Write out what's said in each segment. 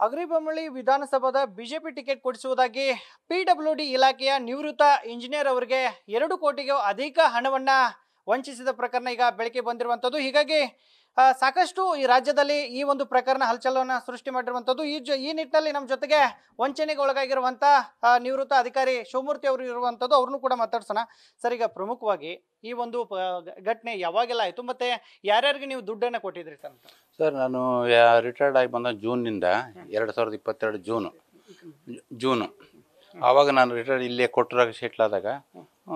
ಅಗ್ರಿಬೊಮ್ಮಳಿ ವಿಧಾನಸಭಾದ BJP ticket ಕೊಡಿಸುವುದಾಗಿ PW D ಇಲಾಖೆಯ ನಿವೃತ್ತ ಇಂಜಿನಿಯರ್ ಅವರಿಗೆ ಎರಡು ಕೋಟಿಗೂ ಅಧಿಕ ಹಣವನ್ನ ವಂಚಿಸಿದ ಪ್ರಕರಣ ಈಗ ಬೆಳಕಿಗೆ ಬಂದಿರುವಂಥದ್ದು ಹೀಗಾಗಿ ಆ, ಸಾಕಷ್ಟು ಈ ರಾಜ್ಯದಲ್ಲಿ ಈ ಒಂದು ಪ್ರಕರಣ ಹಲಚಲವನ್ನು ಸೃಷ್ಟಿ ಮಾಡಿರುವಂಥದ್ದು ಈ ಜೊ ಈ ನಿಟ್ಟಿನಲ್ಲಿ ನಮ್ಮ ಜೊತೆಗೆ ವಂಚನೆಗೆ ಒಳಗಾಗಿರುವಂಥ ಆ, ನಿವೃತ್ತ ಅಧಿಕಾರಿ ಶಿವಮೂರ್ತಿ ಅವರು ಇರುವಂಥದ್ದು ಅವ್ರನ್ನೂ ಕೂಡ ಮಾತಾಡ್ಸೋಣ ಸರ್ ಈಗ ಪ್ರಮುಖವಾಗಿ ಈ ಒಂದು ಪ- ಘಟನೆ ಯಾವಾಗೆಲ್ಲ ಆಯಿತು ಮತ್ತೆ ಯಾರ್ಯಾರಿಗೆ ನೀವು ದುಡ್ಡನ್ನು ಕೊಟ್ಟಿದ್ರಿ ಸರ್ ಅಂತ ಸರ್ ನಾನು ರಿಟೈರ್ಡ್ ಆಗಿ ಬಂದ ಜೂನ್ನಿಂದ ಎರಡು ಸಾವಿರದ ಇಪ್ಪತ್ತೆರಡು ಜೂನು ಜು- ಜೂನು ಆವಾಗ ನಾನು ರಿಟೈರ್ಡ್ ಇಲ್ಲೇ ಕೊಟ್ಟರಾಗ ಸೆಟ್ಲ್ ಆದಾಗ ಆ,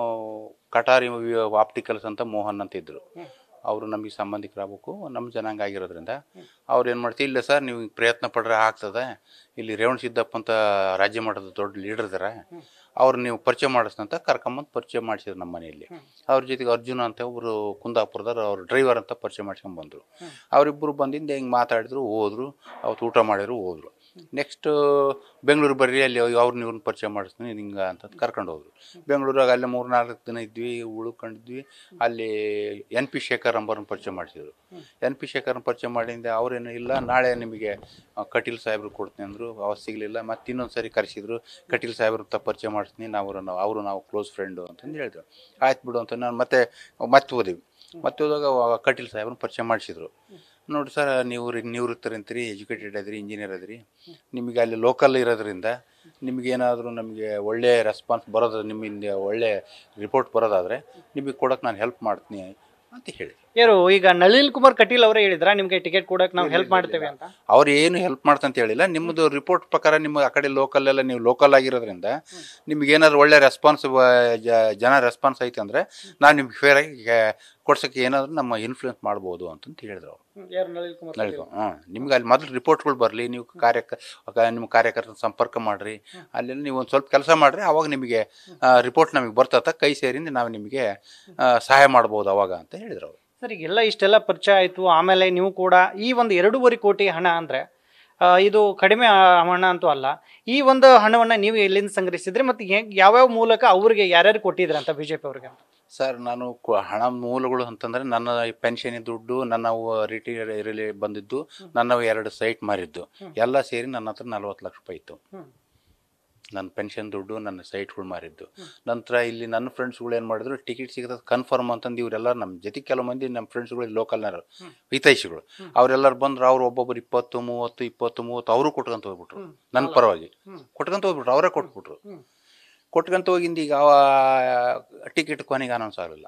ಕಟಾರಿ ಆಪ್ಟಿಕಲ್ಸ್ ಅಂತ ಮೋಹನ್ ಅಂತ ಇದ್ದರು ಅವರು ನಮಗೆ ಸಂಬಂಧಿಕರಾಗಬೇಕು ನಮ್ಮ ಜನಾಂಗ ಆಗಿರೋದ್ರಿಂದ ಅವ್ರು ಏನು ಮಾಡ್ತೀವಿ ಇಲ್ಲ ಸರ್ ನೀವು ಪ್ರಯತ್ನ ಪಡ್ರೆ ಆಗ್ತದೆ ಇಲ್ಲಿ ರೇವಣ ಸಿದ್ದಪ್ಪ ಅಂತ ರಾಜ್ಯ ಮಟ್ಟದ ದೊಡ್ಡ ಲೀಡರ್ ಇದ್ದಾರೆ ಅವ್ರು ನೀವು ಪರಿಚಯ ಮಾಡಿಸ್ನಂತ ಕರ್ಕೊಂಬಂದು ಪರಿಚಯ ಮಾಡಿಸಿದ್ರು ನಮ್ಮ ಮನೆಯಲ್ಲಿ ಅವ್ರ ಜೊತೆಗೆ ಅರ್ಜುನ ಅಂತ ಒಬ್ಬರು ಕುಂದಾಪುರದವ್ರು ಅವ್ರು ಡ್ರೈವರ್ ಅಂತ ಪರಿಚಯ ಮಾಡ್ಸ್ಕೊಂಡ್ ಬಂದರು ಅವರಿಬ್ಬರು ಬಂದಿಂದ ಹಿಂಗೆ ಮಾತಾಡಿದ್ರು ಹೋದ್ರು ಅವತ್ತು ಊಟ ಮಾಡಿದ್ರು ಹೋದ್ರು ನೆಕ್ಸ್ಟ್ ಬೆಂಗಳೂರು ಬರ್ರಿ ಅಲ್ಲಿ ಅವ್ರನ್ನ ಇವ್ರನ್ನ ಪರಿಚಯ ಮಾಡಿಸ್ತೀನಿ ಹಿಂಗೆ ಅಂತ ಕರ್ಕೊಂಡು ಹೋದ್ರು ಬೆಂಗಳೂರಾಗ ಅಲ್ಲಿ ಮೂರು ನಾಲ್ಕು ದಿನ ಇದ್ವಿ ಉಳ್ಕೊಂಡಿದ್ವಿ ಅಲ್ಲಿ ಎನ್ ಪಿ ಶೇಖರ್ ಅಂಬರ್ನ ಪರಿಚಯ ಮಾಡಿಸಿದ್ರು ಎನ್ ಪಿ ಶೇಖರ್ನ ಪರಿಚಯ ಮಾಡಿಂದ ಅವ್ರೇನು ಇಲ್ಲ ನಾಳೆ ನಿಮಗೆ ಆ, ಕಟೀಲ್ ಸಾಹೇಬ್ರು ಕೊಡ್ತೀನಿ ಅಂದರು ಅವಾಗ ಸಿಗಲಿಲ್ಲ ಮತ್ತೆ ಇನ್ನೊಂದು ಸರಿ ಕರೆಸಿದ್ರು ಕಟೀಲ್ ಸಾಹೇಬ್ರ ತ ಪರಿಚಯ ಮಾಡಿಸ್ತೀನಿ ನಾವು ನಾವು ಅವರು ನಾವು ಕ್ಲೋಸ್ ಫ್ರೆಂಡು ಅಂತಂದು ಹೇಳಿದ್ರು ಆಯ್ತು ಬಿಡು ಅಂತ ನಾನು ಮತ್ತೆ ಮತ್ತೆ ಹೋದೆವು ಮತ್ತೆ ಹೋದಾಗ ಅವಾಗ ಕಟೀಲ್ ಸಾಹೇಬ್ರನ್ನ ಪರಿಚಯ ಮಾಡಿಸಿದ್ರು ನೋಡಿ ಸರ್ ನೀವು ರಿ- ನಿವೃತ್ತರಂತೀರಿ ಎಜುಕೇಟೆಡ್ ಅದ್ರಿ ಇಂಜಿನಿಯರ್ ಅದ್ರಿ ನಿಮಗೆ ಅಲ್ಲಿ ಲೋಕಲ್ ಇರೋದ್ರಿಂದ ನಿಮಗೇನಾದರೂ ನಮಗೆ ಒಳ್ಳೆ ರೆಸ್ಪಾನ್ಸ್ ಬರೋದು ನಿಮ್ಮಿಂದ ಒಳ್ಳೆ ರಿಪೋರ್ಟ್ ಬರೋದಾದರೆ ನಿಮಗೆ ಕೊಡೋಕೆ ನಾನು ಹೆಲ್ಪ್ ಮಾಡ್ತೀನಿ ಅಂತ ಹೇಳಿ ಯಾರು ಈಗ ನಳಿನ್ ಕುಮಾರ್ ಕಟೀಲ್ ಅವರೇ ಹೇಳಿದ್ರ ನಿಮ್ಗೆ ಟಿಕೆಟ್ ಕೊಡಕ್ ನಾವು ಹೆಲ್ಪ್ ಮಾಡ್ತೇವೆ ಅಂತ ಅವ್ರು ಏನು ಹೆಲ್ಪ್ ಮಾಡ್ತಂತ ಹೇಳಿಲ್ಲ ನಿಮ್ಮದು ರಿಪೋರ್ಟ್ ಪ್ರಕಾರ ನಿಮ್ಮ ಆ ಕಡೆ ಲೋಕಲ್ ಎಲ್ಲ ನೀವು ಲೋಕಲ್ ಆಗಿರೋದ್ರಿಂದ ನಿಮ್ಗೆ ಏನಾದ್ರು ಒಳ್ಳೆ ರೆಸ್ಪಾನ್ಸ್ ಜನ ರೆಸ್ಪಾನ್ಸ್ ಐತೆ ಅಂದರೆ ನಾನು ನಿಮ್ಗೆ ಫೇರ್ ಆಗಿ ಕೊಡ್ಸೋಕ್ಕೆ ಏನಾದರೂ ನಮ್ಮ ಇನ್ಫ್ಲೂಯೆನ್ಸ್ ಮಾಡ್ಬೋದು ಅಂತಂತ ಹೇಳಿದ್ರು ಅವ್ರು ಯಾರು ನಳಿನ್ ಕುಮಾರ್ ನಡ್ಕೊ ಹಾಂ ನಿಮ್ಗೆ ಅಲ್ಲಿ ಮೊದಲು ರಿಪೋರ್ಟ್ಗಳು ಬರಲಿ ನೀವು ಕಾರ್ಯಕ ಕ- ನಿಮ್ಮ ಕಾರ್ಯಕರ್ತರ ಸಂಪರ್ಕ ಮಾಡಿರಿ ಅಲ್ಲೆಲ್ಲ ನೀವು ಒಂದು ಸ್ವಲ್ಪ ಕೆಲಸ ಮಾಡಿರಿ ಅವಾಗ ನಿಮಗೆ ರಿಪೋರ್ಟ್ ನಮಗೆ ಬರ್ತದ ಕೈ ಸೇರಿಂದ ನಾವು ನಿಮಗೆ ಆ, ಸಹಾಯ ಮಾಡ್ಬೋದು ಅವಾಗ ಅಂತ ಹೇಳಿದ್ರು ಅವರು ಸರ್ ಈಗೆಲ್ಲ ಇಷ್ಟೆಲ್ಲ ಪರಿಚಯ ಆಯ್ತು ಆಮೇಲೆ ನೀವು ಕೂಡ ಈ ಒಂದು ಎರಡೂವರೆ ಕೋಟಿ ಹಣ ಅಂದ್ರೆ ಆ, ಇದು ಕಡಿಮೆ ಆ, ಹಣ ಅಂತೂ ಅಲ್ಲ ಈ ಒಂದು ಹಣವನ್ನ ನೀವು ಎಲ್ಲಿಂದ ಸಂಗ್ರಹಿಸಿದ್ರಿ ಮತ್ತೆ ಹೆಂಗ್- ಯಾವ್ಯಾವ ಮೂಲಕ ಅವ್ರಿಗೆ ಯಾರ್ಯಾರು ಕೊಟ್ಟಿದ್ರಿ ಅಂತ ಬಿಜೆಪಿ ಅವ್ರಿಗೆ ಅಂತ ಸರ್ ನಾನು ಕು- ಹಣ ಮೂಲಗಳು ಅಂತಂದರೆ ನನ್ನ ಪೆನ್ಷನ್ ದುಡ್ಡು ನನ್ನ ರಿಟೈರ್ ಇರಲಿ ಬಂದಿದ್ದು ನನ್ನ ಎರಡು ಸೈಟ್ ಮಾರಿದ್ದು ಎಲ್ಲ ಸೇರಿ ನನ್ನ ಹತ್ರ ನಲ್ವತ್ತು ಲಕ್ಷ ರೂಪಾಯಿ ಇತ್ತು ಹ್ಮ್. ನನ್ನ ಪೆನ್ಷನ್ ದುಡ್ಡು ನನ್ನ ಸೈಟ್ಗಳು ಮಾರಿದ್ದು ನಂತರ ಇಲ್ಲಿ ನನ್ನ ಫ್ರೆಂಡ್ಸ್ಗಳು ಏನು ಮಾಡಿದ್ರು ಟಿಕೆಟ್ ಸಿಗದ ಕನ್ಫರ್ಮ್ ಅಂತಂದು ಇವರೆಲ್ಲ ನಮ್ಮ ಜೊತೆಗೆ ಕೆಲವು ಮಂದಿ ನಮ್ಮ ಫ್ರೆಂಡ್ಸ್ಗಳು ಲೋಕಲ್ನರು ಹಿತೈಷಿಗಳು ಅವರೆಲ್ಲರೂ ಬಂದ್ರು ಅವ್ರು ಒಬ್ಬೊಬ್ಬರು ಇಪ್ಪತ್ತು ಮೂವತ್ತು ಇಪ್ಪತ್ತು ಮೂವತ್ತು ಅವರು ಕೊಟ್ಕೊಂತ ಹೋಗ್ಬಿಟ್ರು ನನ್ನ ಪರವಾಗಿ ಕೊಟ್ಕೊಂತ ಹೋಗ್ಬಿಟ್ರು ಅವರೇ ಕೊಟ್ಬಿಟ್ರು ಹ್ಮ್. ಕೊಟ್ಕೊಂತ ಹೋಗಿಂದ ಈಗ ಅವ ಟಿಕೆಟ್ ಕೊನೆಗೆ ಅನೌನ್ಸ್ ಆಗಲಿಲ್ಲ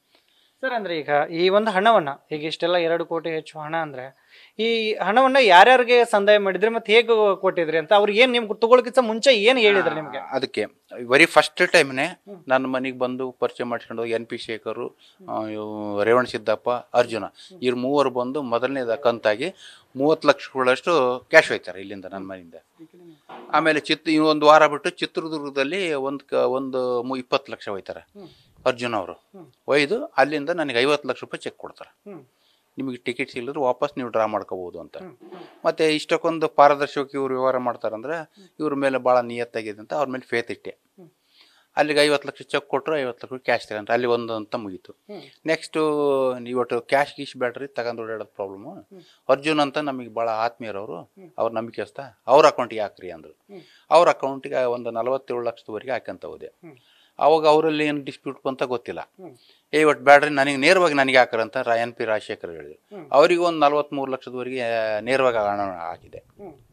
ಸರ್ ಅಂದ್ರೆ ಈಗ ಈ ಒಂದು ಹಣವನ್ನ ಈಗ ಇಷ್ಟೆಲ್ಲ ಎರಡು ಕೋಟಿ ಹೆಚ್ಚು ಹಣ ಅಂದ್ರೆ ಈ ಹಣವನ್ನ ಯಾರ್ಯಾರಿಗೆ ಸಂದಾಯ ಮಾಡಿದ್ರಿ ಮತ್ತೆ ಹೇಗೆ ಕೊಟ್ಟಿದ್ರಿ ಅಂತ ಅವ್ರಿಗೆ ಏನ್ ನಿಮ್ಗೆ ತಗೊಳಕ್ಕಿಂತ ಮುಂಚೆ ಏನ್ ಹೇಳಿದ್ರಿ ನಿಮ್ಗೆ ಅದಕ್ಕೆ ವೆರಿ ಫಸ್ಟ್ ಟೈಮ್ನೇ ನನ್ನ ಮನೆಗೆ ಬಂದು ಪರಿಚಯ ಮಾಡ್ಕೊಂಡು ಎನ್ ಪಿ ಶೇಖರು ಆ, ಇವು ರೇವಣ ಸಿದ್ದಪ್ಪ ಅರ್ಜುನ ಇವ್ರು ಮೂವರು ಬಂದು ಮೊದಲನೇದ ಕಂತಾಗಿ ಮೂವತ್ತು ಲಕ್ಷಗಳಷ್ಟು ಕ್ಯಾಶ್ ಹೋಯ್ತಾರೆ ಇಲ್ಲಿಂದ ನನ್ನ ಮನೆಯಿಂದ ಆಮೇಲೆ ಚಿತ್ ಈ ಒಂದು ವಾರ ಬಿಟ್ಟು ಚಿತ್ರದುರ್ಗದಲ್ಲಿ ಒಂದು ಕ ಒಂದು ಮು ಇಪ್ಪತ್ತು ಲಕ್ಷ ಹೋಯ್ತಾರೆ ಅರ್ಜುನ್ ಅವರು ಒಯ್ದು ಅಲ್ಲಿಂದ ನನಗೆ ಐವತ್ತು ಲಕ್ಷ ರೂಪಾಯಿ ಚೆಕ್ ಕೊಡ್ತಾರೆ ಹ್ಮ್. ನಿಮಗೆ ಟಿಕೆಟ್ ಸಿಗಲಿದ್ರೆ ವಾಪಸ್ ನೀವು ಡ್ರಾ ಮಾಡ್ಕೋಬೋದು ಅಂತ ಮತ್ತೆ ಇಷ್ಟಕ್ಕೊಂದು ಪಾರದರ್ಶಕ ಇವ್ರು ವ್ಯವಹಾರ ಮಾಡ್ತಾರಂದ್ರೆ ಇವ್ರ ಮೇಲೆ ಭಾಳ ನಿಯತ್ತಾಗಿದೆ ಅಂತ ಅವ್ರ ಮೇಲೆ ಫೇತ್ ಇಟ್ಟೆ ಅಲ್ಲಿಗೆ ಐವತ್ತು ಲಕ್ಷ ಚೆಕ್ ಕೊಟ್ಟರು ಐವತ್ತು ಲಕ್ಷ ಕ್ಯಾಶ್ ತಗೊಂತ ಅಲ್ಲಿ ಒಂದು ಅಂತ ಮುಗೀತು ನೆಕ್ಸ್ಟು ಇವತ್ತು ಕ್ಯಾಶ್ ಗೀಶ್ ಬ್ಯಾಟ್ರಿ ತಗೊಂಡು ಓಡಾಡೋದು ಪ್ರಾಬ್ಲಮ್ಮು ಅರ್ಜುನ್ ಅಂತ ನಮಗೆ ಭಾಳ ಆತ್ಮೀಯರವರು ಅವ್ರ ನಂಬಿಕೆಸ್ತ ಅವ್ರ ಅಕೌಂಟಿಗೆ ಹಾಕ್ರಿ ಅಂದರು ಅವ್ರ ಅಕೌಂಟಿಗೆ ಒಂದು ನಲವತ್ತೇಳು ಲಕ್ಷದವರೆಗೆ ಹಾಕಂತ ಹೋದೆ ಅವಾಗ ಅವರಲ್ಲಿ ಏನು ಡಿಸ್ಪ್ಯೂಟ್ ಬಂತ ಗೊತ್ತಿಲ್ಲ ಏ ಇವತ್ತು ಬ್ಯಾಡ್ರಿ ನನಗೆ ನೇರವಾಗಿ ನನಗೆ ಹಾಕರಂತ ರಾ ಎನ್ ಪಿ ರಾಜಶೇಖರ್ ಹೇಳಿದ್ರು ಅವರಿಗೆ ಒಂದು ನಲವತ್ತ್ಮೂರು ಲಕ್ಷದವರೆಗೆ ನೇರವಾಗಿ ಹಣ ಹಾಕಿದೆ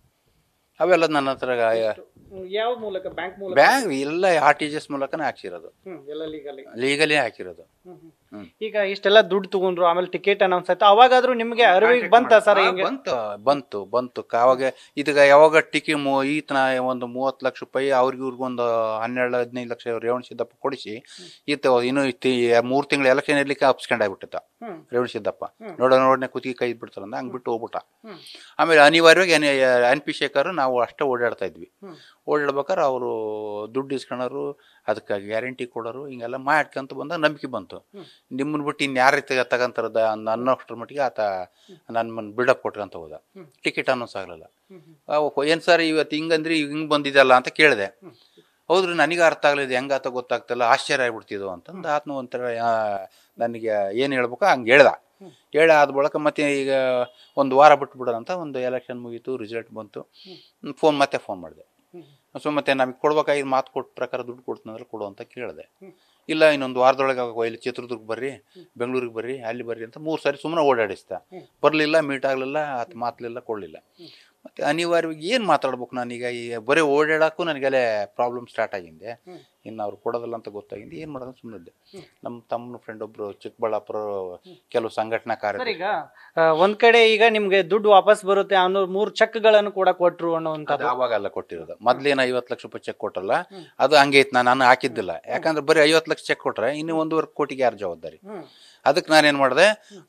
ಅವೆಲ್ಲ ನನ್ನ ಹತ್ರ ಯಾವ ಮೂಲಕ ಬ್ಯಾಂಕ್ ಮೂಲಕ ಬ್ಯಾಂಕ್ ಎಲ್ಲ ಆರ್ ಟಿ ಜಿ ಎಸ್ ಮೂಲಕನೇ ಹಾಕ್ಸಿರೋದು ಹ್ಮ್, ಎಲ್ಲ ಲೀಗಲಿ ಲೀಗಲೇ ಹಾಕಿರೋದು ಹ್ಮ್. ಈಗ ಇಷ್ಟೆಲ್ಲ ದುಡ್ಡು ತಗೊಂಡ್ರು ಆಮೇಲೆ ಟಿಕೆಟ್ ಅನೌನ್ಸ್ ಆಯ್ತು ಅವಾಗಾದ್ರೂ ನಿಮ್ಗೆ ಅರಿವಿಗೆ ಬಂತ ಸರ್ ಆ, ಹಿಂಗೆ ಬಂತು ಬಂತು ಬಂತು ಕ- ಅವಾಗ ಇದೀಗ ಯಾವಾಗ ಟಿಕಿ ಮು ಈತನ ಒಂದು ಮೂವತ್ತು ಲಕ್ಷ ರೂಪಾಯಿ ಅವ್ರಿಗೆ ಇವ್ರಿಗೊಂದು ಹನ್ನೆರಡು ಹದಿನೈದು ಲಕ್ಷ ರೇವಣ ಸಿದ್ದಪ್ಪ ಕೊಡಿಸಿ ಈತ ಇನ್ನು ಮೂರು ತಿಂಗಳು ಎಲೆಕ್ಷನ್ ಇರ್ಲಿಕ್ಕೆ ಅಪ್ಸ್ಕೊಂಡ್ ಆಗ್ಬಿಟ್ಟಿತ್ತ ಹ್ಮ್. ರೇವಣ ಸಿದ್ದಪ್ಪ ನೋಡ ನೋಡನೆ ಕುತ್ತಿಗೆ ಕೈ ಬಿಡ್ತಾರಂದ ಹಂಗೆ ಬಿಟ್ಟು ಹೋಗ್ಬಿಟ್ಟ ಆಮೇಲೆ ಅನಿವಾರ್ಯವಾಗಿ ಎನ್ ಎನ್ ಪಿ ಶೇಖರ್ ನಾವು ಅಷ್ಟೇ ಓಡಾಡ್ತಾ ಇದ್ವಿ ಓಡಾಡ್ಬೇಕಾದ್ರೆ ಅವರು ದುಡ್ಡು ಇಸ್ಕೊಳೋರು ಅದಕ್ಕೆ ಗ್ಯಾರಂಟಿ ಕೊಡೋರು ಹಿಂಗೆಲ್ಲ ಮಾಡ್ಕೊಂತ ಬಂದಾಗ ನಂಬಿಕೆ ಬಂತು ನಿಮ್ಮನ್ನ ಬಿಟ್ಟು ಇನ್ನು ಯಾರು ತಗಂತಾರದ ಅನ್ನೋಷ್ಟ್ರ ಮಟ್ಟಿಗೆ ಆತ ನನ್ನ ಬಿಲ್ಡಪ್ ಕೊಟ್ಕೊಂತ ಹೋದ ಟಿಕೆಟ್ ಅನ್ನೋಸ್ ಆಗಲಿಲ್ಲ ಏನು ಸರ್ ಇವತ್ತು ಹಿಂಗಂದ್ರಿ ಹಿಂಗೆ ಬಂದಿದ್ದಲ್ಲ ಅಂತ ಕೇಳಿದೆ ಹೌದ್ರಿ ನನಗೆ ಅರ್ಥ ಆಗಲಿದೆ ಹೆಂಗಾತ ಗೊತ್ತಾಗ್ತಿಲ್ಲ ಆಶ್ಚರ್ಯ ಆಗ್ಬಿಡ್ತಿದ್ವು ಅಂತಂದು ಆತನ ಒಂಥರ ಆ, ನನಗೆ ಏನು ಹೇಳ್ಬೇಕು ಹಂಗೆ ಹೇಳ್ದ ಹೇಳಿ ಆದ ಬಳಿಕ ಮತ್ತೆ ಈಗ ಒಂದು ವಾರ ಬಿಟ್ಬಿಡೋಣ ಅಂತ ಒಂದು ಎಲೆಕ್ಷನ್ ಮುಗೀತು ರಿಸಲ್ಟ್ ಬಂತು ಫೋನ್ ಮತ್ತೆ ಫೋನ್ ಮಾಡಿದೆ ಸೊ ಮತ್ತೆ ನಮಗೆ ಕೊಡ್ಬೇಕಾಗಿದ್ದು ಮಾತು ಕೊಟ್ಟ ಪ್ರಕಾರ ದುಡ್ಡು ಕೊಡ್ತೀನಿ ಕೊಡು ಅಂತ ಕೇಳಿದೆ ಇಲ್ಲ ಇನ್ನೊಂದು ವಾರದೊಳಗೆ ಆಗುವ ಇಲ್ಲಿ ಚಿತ್ರದುರ್ಗ ಬರ್ರಿ ಬೆಂಗಳೂರಿಗೆ ಬರ್ರಿ ಅಲ್ಲಿ ಬರ್ರಿ ಅಂತ ಮೂರು ಸಾರಿ ಸುಮ್ಮನೆ ಓಡಾಡಿಸ್ದ ಬರಲಿಲ್ಲ ಮೀಟ್ ಆಗಲಿಲ್ಲ ಅದು ಮಾತಲಿಲ್ಲ ಕೊಡಲಿಲ್ಲ ಮತ್ತು ಅನಿವಾರ್ಯವಾಗಿ ಏನು ಮಾತಾಡ್ಬೇಕು ನಾನೀಗ ಈ ಬರೀ ಓಡಾಡೋಕ್ಕೂ ನನಗೆಲ್ಲ ಪ್ರಾಬ್ಲಮ್ ಸ್ಟಾರ್ಟ್ ಆಗಿದೆ ಇನ್ನು ಅವ್ರು ಕೊಡೋದಿಲ್ಲ ಅಂತ ಗೊತ್ತಾಗಿದೆ ಏನು ಮಾಡೋದು ಸುಮ್ಮನಿದ್ದೆ ನಮ್ಮ ತಮ್ಮನ ಫ್ರೆಂಡ್ ಒಬ್ಬರು ಚಿಕ್ಕಬಳ್ಳಾಪುರ ಕೆಲವು ಸಂಘಟನಾ ಸರ್ ಕಾರ್ಯ ಈಗ ಆ, ಒಂದ್ ಕಡೆ ಈಗ ನಿಮ್ಗೆ ದುಡ್ಡು ವಾಪಸ್ ಬರುತ್ತೆ ಅನ್ನೋ ಮೂರ್ ಚೆಕ್ ಗಳನ್ನು ಕೂಡ ಕೊಟ್ರು ಅದು ಅನ್ನುವಂಥದ್ದು ಆವಾಗೆಲ್ಲ ಕೊಟ್ಟಿರೋದು ಮೊದ್ಲೇನು ಐವತ್ತು ಲಕ್ಷ ರೂಪಾಯಿ ಚೆಕ್ ಕೊಟ್ಟಲ್ಲ ಅದು ಹಂಗೆ ಇತ್ತು ನಾನು ನಾನು ಹಾಕಿದ್ದಿಲ್ಲ ಯಾಕಂದ್ರೆ ಬರೀ ಐವತ್ತು ಲಕ್ಷ ಚೆಕ್ ಕೊಟ್ರೆ ಇನ್ನು ಒಂದೂವರೆ ಕೋಟಿಗೆ ಯಾರು ಜವಾಬ್ದಾರಿ ಅದಕ್ಕೆ ನಾನೇನು ಮಾಡಿದೆ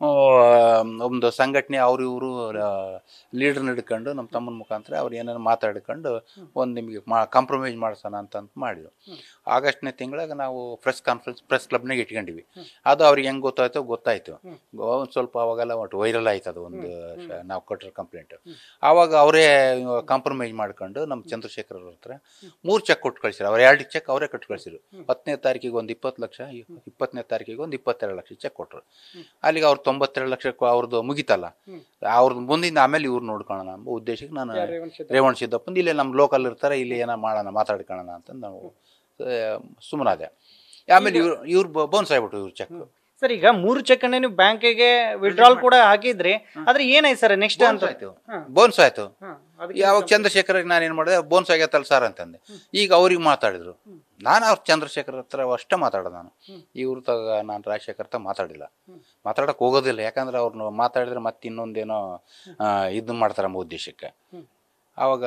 ಒಂದು ಸಂಘಟನೆ ಅವ್ರು ಇವರು ಲೀಡರ್ನ ಹಿಡ್ಕೊಂಡು ನಮ್ಮ ತಮ್ಮನ ಮುಖಾಂತರ ಅವ್ರು ಏನೇನು ಮಾತಾಡ್ಕೊಂಡು ಒಂದು ನಿಮಗೆ ಮಾ ಕಾಂಪ್ರಮೈಸ್ ಮಾಡ್ಸೋಣ ಅಂತ ಅಂತ ಮಾಡಿದ್ರು ಆಗಸ್ಟ್ನೇ ತಿಂಗಳಾಗ ನಾವು ಪ್ರೆಸ್ ಕಾನ್ಫರೆನ್ಸ್ ಪ್ರೆಸ್ ಕ್ಲಬ್ನಾಗ ಇಟ್ಕೊಂಡಿವಿ ಅದು ಅವ್ರಿಗೆ ಹೆಂಗೆ ಗೊತ್ತಾಯ್ತೋ ಗೊತ್ತಾಯ್ತು ಒಂದು ಸ್ವಲ್ಪ ಅವಾಗೆಲ್ಲ ಒಟ್ಟು ವೈರಲ್ ಆಯ್ತು ಅದು ಒಂದು ಶ- ನಾವು ಕೊಟ್ಟಿರೋ ಕಂಪ್ಲೇಂಟ್ ಆವಾಗ ಅವರೇ ಕಾಂಪ್ರಮೈಸ್ ಮಾಡ್ಕೊಂಡು ನಮ್ಮ ಚಂದ್ರಶೇಖರ್ ಅವ್ರ ಹತ್ರ ಮೂರು ಚೆಕ್ ಕೊಟ್ಟು ಕಳ್ಸಿರು ಅವ್ರು ಎರಡು ಚೆಕ್ ಅವರೇ ಕೊಟ್ಟು ಕಳ್ಸಿರು ಹತ್ತನೇ ತಾರೀಕಿಗೆ ಒಂದು ಇಪ್ಪತ್ತು ಲಕ್ಷ ಇಪ್ಪತ್ತನೇ ತಾರೀಕಿಗೆ ಒಂದು ಇಪ್ಪತ್ತೆರಡು ಲಕ್ಷ ಚೆಕ್ ಕೊಟ್ಟರು ಅಲ್ಲಿಗೆ ಅವ್ರು ತೊಂಬತ್ತೆರಡು ಲಕ್ಷಕ್ಕೆ ಅವ್ರದ್ದು ಮುಗಿತಲ್ಲ ಅವ್ರದ್ದು ಮುಂದಿಂದ ಆಮೇಲೆ ಇವ್ರು ನೋಡ್ಕೊಳ್ಳೋಣ ಎಂಬ ಉದ್ದೇಶಕ್ಕೆ ನಾನು ರೇವಣ್ ಸಿದ್ದಪ್ಪಂದು ಇಲ್ಲೇ ನಮ್ಮ ಲೋಕಲ್ ಇರ್ತಾರೆ ಇಲ್ಲಿ ಏನೋ ಮಾಡೋಣ ಮಾತಾಡ್ಕೊಳ್ಳೋಣ ಅಂತ ನಾವು ಸುಮ್ಮನಾದೆ ಆಮೇಲೆ ಇವ್ರು ಇವ್ರು ಬೌನ್ಸ್ ಆಗ್ಬಿಟ್ಟು ಇವ್ರು ಚೆಕ್ ಸರ್ ಈಗ ಮೂರು ಚೆಕ್ ಅನ್ನ ನೀವು ಬ್ಯಾಂಕಿಗೆ ವಿಡ್ರಾಲ್ ಕೂಡ ಹಾಕಿದ್ರಿ ಆದ್ರೆ ಏನಾಯ್ತು ಸರ್ ನೆಕ್ಸ್ಟ್ ಅಂತ ಆಯ್ತು ಬೋನ್ಸ್ ಆಯ್ತು ಯಾವಾಗ ಚಂದ್ರಶೇಖರ್ ನಾನು ಏನು ಮಾಡಿದೆ ಬೋನ್ಸ್ ಆಗೈತಲ್ಲ ಸರ್ ಅಂತಂದೆ ಈಗ ಅವ್ರಿಗೆ ಮಾತಾಡಿದ್ರು ನಾನು ಅವ್ರ ಚಂದ್ರಶೇಖರ್ ಹತ್ರ ಅಷ್ಟೇ ಮಾತಾಡೋದು ನಾನು ಇವ್ರ ತಗ ನಾನು ರಾಜಶೇಖರ್ ಹತ್ರ ಮಾತಾಡಿಲ್ಲ ಮಾತಾಡಕ್ಕೆ ಹೋಗೋದಿಲ್ಲ ಯಾಕಂದ್ರೆ ಅವ್ರನ್ನ ಮಾತಾಡಿದ್ರೆ ಮತ್ತೆ ಇನ್ನೊಂದೇನೋ ಇದು ಮಾಡ್ತಾರೆ ಎಂಬ ಉದ್ದೇಶಕ್ಕೆ ಆವಾಗ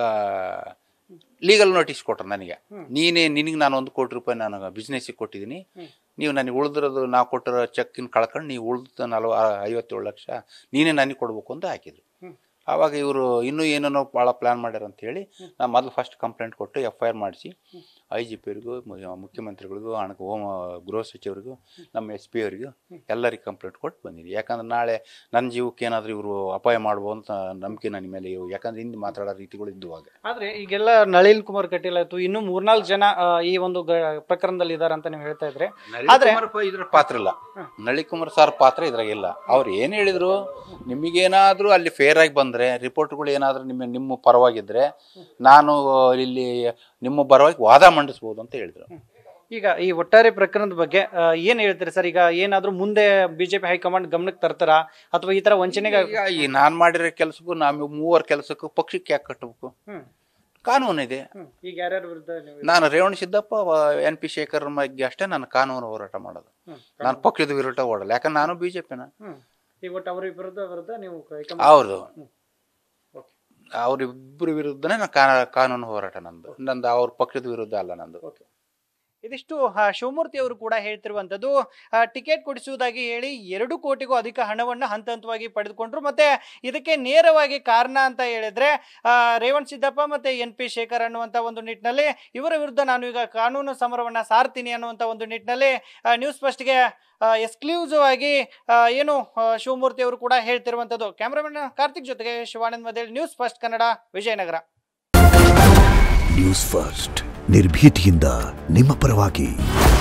ಲೀಗಲ್ ನೋಟಿಸ್ ಕೊಟ್ರು ನನಗೆ ನೀನೇ ನಿನಗೆ ನಾನು ಒಂದು ಕೋಟಿ ರೂಪಾಯಿ ನಾನು ಬಿಸ್ನೆಸ್ಸಿಗೆ ಕೊಟ್ಟಿದ್ದೀನಿ ನೀವು ನನಗೆ ಉಳಿದಿರೋದು ನಾವು ಕೊಟ್ಟಿರೋ ಚೆಕ್ಕಿನ ಕಳ್ಕೊಂಡು ನೀವು ಉಳಿದ ನಲ್ವ ಐವತ್ತೇಳು ಲಕ್ಷ ನೀನೇ ನನಗೆ ಕೊಡ್ಬೇಕು ಅಂತ ಹಾಕಿದ್ರು ಆವಾಗ ಇವರು ಇನ್ನೂ ಏನೇನೋ ಭಾಳ ಪ್ಲ್ಯಾನ್ ಮಾಡ್ಯಾರ ಅಂತ ಹೇಳಿ ನಾನು ಮೊದಲು ಫಸ್ಟ್ ಕಂಪ್ಲೇಂಟ್ ಕೊಟ್ಟು ಎಫ್ ಐ ಆರ್ ಮಾಡಿಸಿ ಐ ಜಿ ಪಿ ಅವ್ರಿಗೂ ಮು- ಮುಖ್ಯಮಂತ್ರಿಗಳಿಗೂ ಹಣ ಹೋಮ ಗೃಹ ಸಚಿವರಿಗೂ ನಮ್ಮ ಎಸ್ ಪಿ ಅವರಿಗೂ ಎಲ್ಲರಿಗೂ ಕಂಪ್ಲೇಂಟ್ ಕೊಟ್ಟು ಬಂದಿದ್ದೀನಿ ಯಾಕಂದ್ರೆ ನಾಳೆ ನನ್ನ ಜೀವಕ್ಕೆ ಏನಾದರೂ ಇವರು ಅಪಾಯ ಮಾಡ್ಬೋದು ಅಂತ ನಂಬಿಕೆ ನನ್ನ ಮೇಲೆ ಇವು ಯಾಕಂದ್ರೆ ಹಿಂದೆ ಮಾತಾಡೋ ರೀತಿಗಳು ಇದ್ದುವಾಗ ಆದ್ರೆ ಈಗೆಲ್ಲ ನಳಿನ್ ಕುಮಾರ್ ಕಟೀಲ್ ಆಯ್ತು ಇನ್ನು ಮೂರ್ನಾಲ್ಕು ಜನ ಆ, ಈ ಒಂದು ಗ- ಪ್ರಕರಣದಲ್ಲಿ ಇದಾರೆ ಅಂತ ನೀವು ಹೇಳ್ತಾ ಇದ್ರೆ ಆದ್ರೆ- ಆದ್ರೆ ಇದ್ರ ಪಾತ್ರ ಇಲ್ಲ ನಳಿ ಕುಮಾರ್ ಸರ್ ಪಾತ್ರ ಇದ್ರಾಗ ಇಲ್ಲ ಅವ್ರು ಏನ್ ಹೇಳಿದ್ರು ನಿಮಗೇನಾದ್ರೂ ಅಲ್ಲಿ ಫೇರ್ ಆಗಿ ಬಂದ್ರೆ ರಿಪೋರ್ಟ್ಗಳು ಏನಾದ್ರೂ ನಿಮ್ಮ ನಿಮ್ಮ ಪರವಾಗಿದ್ರೆ ನಾನು ಇಲ್ಲಿ ನಿಮ್ಮ ಪರವಾಗಿ ವಾದ ಮಂಡಿಸ್ಬೋದು ಅಂತ ಹೇಳಿದ್ರು ಈಗ ಈ ಒಟ್ಟಾರೆ ಪ್ರಕರಣದ ಬಗ್ಗೆ ಆ, ಏನ್ ಹೇಳ್ತೀರಿ ಸರ್ ಈಗ ಏನಾದ್ರೂ ಮುಂದೆ ಬಿಜೆಪಿ ಹೈಕಮಾಂಡ್ ಗಮನಕ್ಕೆ ತರ್ತಾರಾ ಅಥವಾ ಈ ತರ ವಂಚನೆಗೆ ಈಗ ಈ ನಾನ್ ಮಾಡಿರೋ ಕೆಲಸಕ್ಕೂ ನಾವು ಮೂವರ್ ಕೆಲಸಕ್ಕೂ ಪಕ್ಷಕ್ಕೆ ಯಾಕೆ ಕಟ್ಟಬೇಕು ಹ್ಮ್. ಕಾನೂನು ಇದೆ ಹ್ಮ್. ಈಗ ಯಾರ್ಯಾರ ವಿರುದ್ಧ ನೀವು ನಾನು Revanasiddappa N P Shekhar ಬಗ್ಗೆ ಅಷ್ಟೇ ನಾನು ಕಾನೂನು ಹೋರಾಟ ಮಾಡೋದು ಹ್ಮ್. ನಾನು ಪಕ್ಷದ ವಿರುದ್ಧ ಓಡಲ್ಲ ಯಾಕಂದ್ರೆ ನಾನು ಬಿಜೆಪಿನ ಹ್ಮ್. ಈಗ ಒಟ್ಟು ಅವ್ರ ವಿರುದ್ಧ ವಿರುದ್ಧ ನೀವು ಹೈಕಮಾಂಡ್ ಹೌದು ಓಕೆ ಅವ್ರಿಬ್ಬರ ವಿರುದ್ಧನೇ ನಾನು ಕಾ- ಕಾನೂನು ಹೋರಾಟ ನಂದು ನಂದು ಅವ್ರ ಪಕ್ಷದ ವಿರುದ್ಧ ಅಲ್ಲ ನಂದು ಓಕೆ ಇದಿಷ್ಟು ಆ, ಶಿವಮೂರ್ತಿ ಅವರು ಕೂಡ ಹೇಳ್ತಿರುವಂತದ್ದು ಆ, ಟಿಕೆಟ್ ಕೊಡಿಸುವುದಾಗಿ ಹೇಳಿ ಎರಡು ಕೋಟಿಗೂ ಅಧಿಕ ಹಣವನ್ನು ಹಂತ ಹಂತವಾಗಿ ಪಡೆದುಕೊಂಡ್ರು ಮತ್ತೆ ಇದಕ್ಕೆ ನೇರವಾಗಿ ಕಾರಣ ಅಂತ ಹೇಳಿದ್ರೆ ಆ, ರೇವಣ್ ಸಿದ್ದಪ್ಪ ಮತ್ತೆ ಎನ್ ಪಿ ಶೇಖರ್ ಅನ್ನುವಂತ ಒಂದು ನಿಟ್ಟಿನಲ್ಲಿ ಇವರ ವಿರುದ್ಧ ನಾನು ಈಗ ಕಾನೂನು ಸಮರವನ್ನ ಸಾರ್ತೀನಿ ಅನ್ನುವಂತ ಒಂದು ನಿಟ್ಟಿನಲ್ಲಿ ಆ, ನ್ಯೂಸ್ ಫಸ್ಟ್ಗೆ ಎಕ್ಸ್ಕ್ಲೂಸಿವ್ ಆಗಿ ಆ, ಏನು ಆ, ಶಿವಮೂರ್ತಿ ಅವರು ಕೂಡ ಹೇಳ್ತಿರುವಂತದ್ದು ಕ್ಯಾಮ್ರಾಮನ್ ಕಾರ್ತಿಕ್ ಜೊತೆಗೆ ಶಿವಾನಂದ್ ಮದೇಳ್ news first Kannada Vijayanagara news first ನಿರ್ಭೀತಿಯಿಂದ ನಿಮ್ಮ ಪರವಾಗಿ